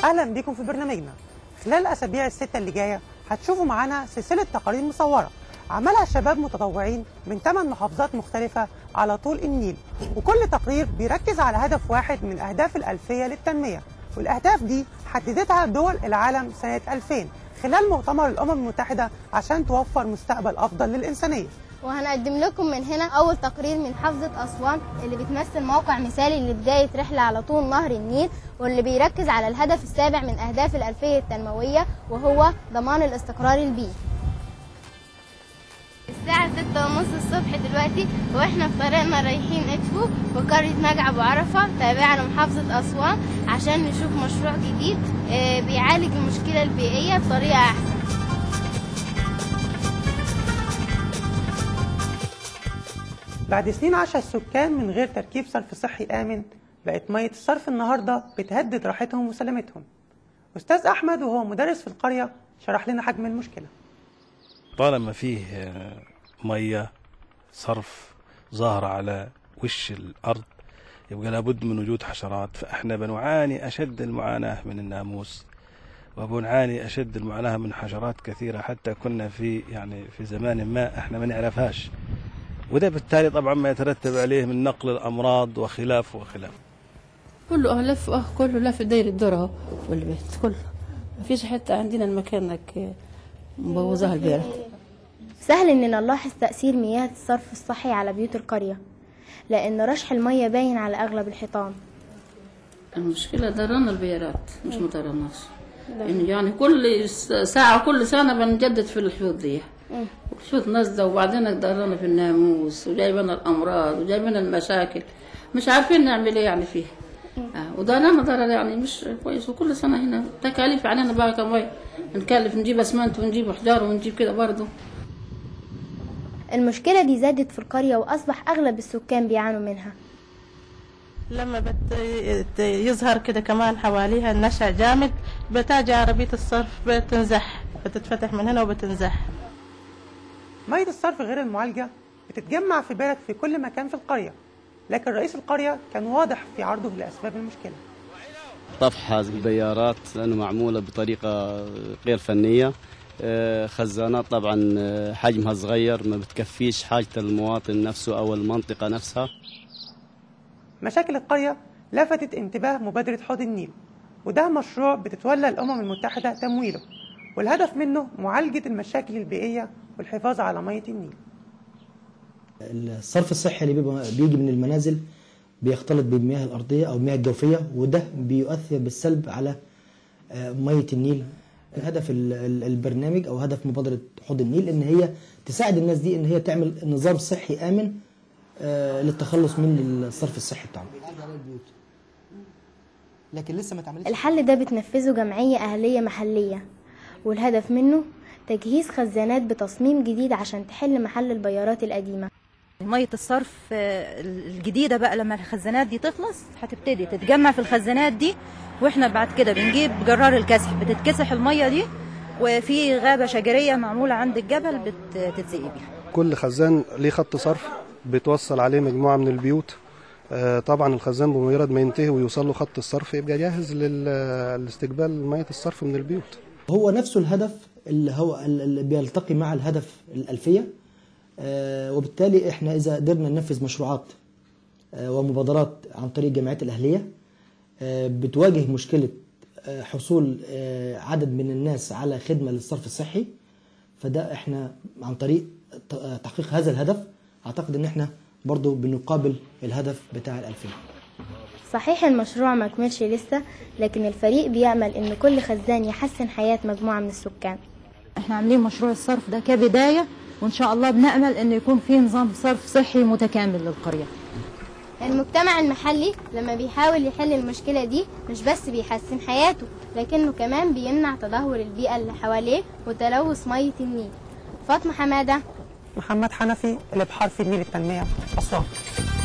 اهلا بيكم في برنامجنا خلال الاسابيع السته اللي جايه هتشوفوا معانا سلسله تقارير مصوره عملها شباب متطوعين من ثمان محافظات مختلفه على طول النيل وكل تقرير بيركز على هدف واحد من اهداف الالفيه للتنميه والاهداف دي حددتها دول العالم سنه 2000 خلال مؤتمر الامم المتحده عشان توفر مستقبل افضل للانسانيه وهنقدم لكم من هنا أول تقرير من محافظة أسوان اللي بتمثل موقع مثالي لبداية رحلة على طول نهر النيل واللي بيركز على الهدف السابع من أهداف الألفية التنموية وهو ضمان الاستقرار البيئي الساعة ستة ونص الصبح دلوقتي واحنا في طريقنا رايحين اكسبو وقرية نجع ابو عرفة تابعة لمحافظة أسوان عشان نشوف مشروع جديد آه، بيعالج المشكلة البيئية بطريقة أحسن بعد سنين عاشها السكان من غير تركيب صرف صحي آمن بقت مية الصرف النهاردة بتهدد راحتهم وسلامتهم أستاذ أحمد وهو مدرس في القرية شرح لنا حجم المشكلة طالما فيه آه، مية صرف ظاهرة على وش الأرض يبقى لابد من وجود حشرات فإحنا بنعاني أشد المعاناة من الناموس وبنعاني أشد المعاناة من حشرات كثيرة حتى كنا في يعني في زمان ما إحنا ما نعرفهاش وده بالتالي طبعا ما يترتب عليه من نقل الأمراض وخلاف وخلاف كله اه لف اه كله لف داير الدور اهو والبيت كله مفيش حتة عندنا المكان انك مبوظاها البيرة سهل إننا نلاحظ تأثير مياه الصرف الصحي على بيوت القرية لأن رشح المية باين على أغلب الحيطان المشكلة درانا البيارات مش مدرناش يعني يعني كل س- ساعة كل سنة بنجدد في الحيوط دي الحيوط نازلة وبعدين درانا في الناموس وجايبنا الأمراض وجايبنا المشاكل مش عارفين نعمل ايه يعني فيه آه ودرانا ضرر يعني مش كويس وكل سنة هنا تكاليف علينا بقى كمية نكلف نجيب اسمنت ونجيب حجار ونجيب كده برضه المشكلة دي زادت في القرية وأصبح أغلب السكان بيعانوا منها لما بت يظهر كده كمان حواليها النشع جامد بتاجي عربية الصرف بتنزح بتتفتح من هنا وبتنزح مية الصرف غير المعالجة بتتجمع في بلد في كل مكان في القرية لكن رئيس القرية كان واضح في عرضه لأسباب المشكلة طفح هذه البيارات لأنه معمولة بطريقة غير فنية آه، خزانات طبعا آه، حجمها صغير ما بتكفيش حاجة المواطن نفسه أو المنطقة نفسها مشاكل القرية لفتت انتباه مبادرة حوض النيل وده مشروع بتتولى الأمم المتحدة تمويله والهدف منه معالجة المشاكل البيئية والحفاظ على مية النيل الصرف الصحي اللي بيبقى بيجي من المنازل بيختلط بالمياه الأرضية أو المياه الجوفية وده بيؤثر بالسلب على آه، مية النيل هدف ال- ال- البرنامج أو هدف مبادرة حوض النيل إن هي تساعد الناس دي إن هي تعمل نظام صحي آمن آه، للتخلص من الصرف الصحي بتاعهم لكن لسه ما اتعملتش الحل ده بتنفذه جمعية أهلية محلية والهدف منه تجهيز خزانات بتصميم جديد عشان تحل محل البيارات القديمة مية الصرف آه، الجديدة بقى لما الخزانات دي تخلص هتبتدي تتجمع في الخزانات دي واحنا بعد كده بنجيب جرار الكسح بتتكسح المية دي وفي غابة شجرية معمولة عند الجبل بتتزقي بيها كل خزان ليه خط صرف بتوصل عليه مجموعة من البيوت آه، طبعا الخزان بمجرد ما ينتهي ويوصل له خط الصرف يبقى جاهز لل- لاستقبال مية الصرف من البيوت هو نفسه الهدف اللي هو اللي بيلتقي مع الهدف الألفية آه، وبالتالي احنا إذا قدرنا ننفذ مشروعات آه، ومبادرات عن طريق الجمعيات الأهلية آه، بتواجه مشكلة آه، حصول آه، عدد من الناس على خدمة للصرف الصحي فده احنا عن طريق ت- آه، تحقيق هذا الهدف أعتقد إن احنا برضو بنقابل الهدف بتاع الألفية صحيح المشروع ما كملش لسه لكن الفريق بيأمل إن كل خزان يحسن حياة مجموعة من السكان احنا عاملين مشروع الصرف ده كبداية وان شاء الله بنأمل ان يكون في نظام صرف صحي متكامل للقرية المجتمع المحلي لما بيحاول يحل المشكلة دي مش بس بيحسن حياته لكنه كمان بيمنع تدهور البيئة اللي حواليه وتلوث مية النيل فاطمة حمادة محمد حنفي اللي بحرف النيل التنمية أسوان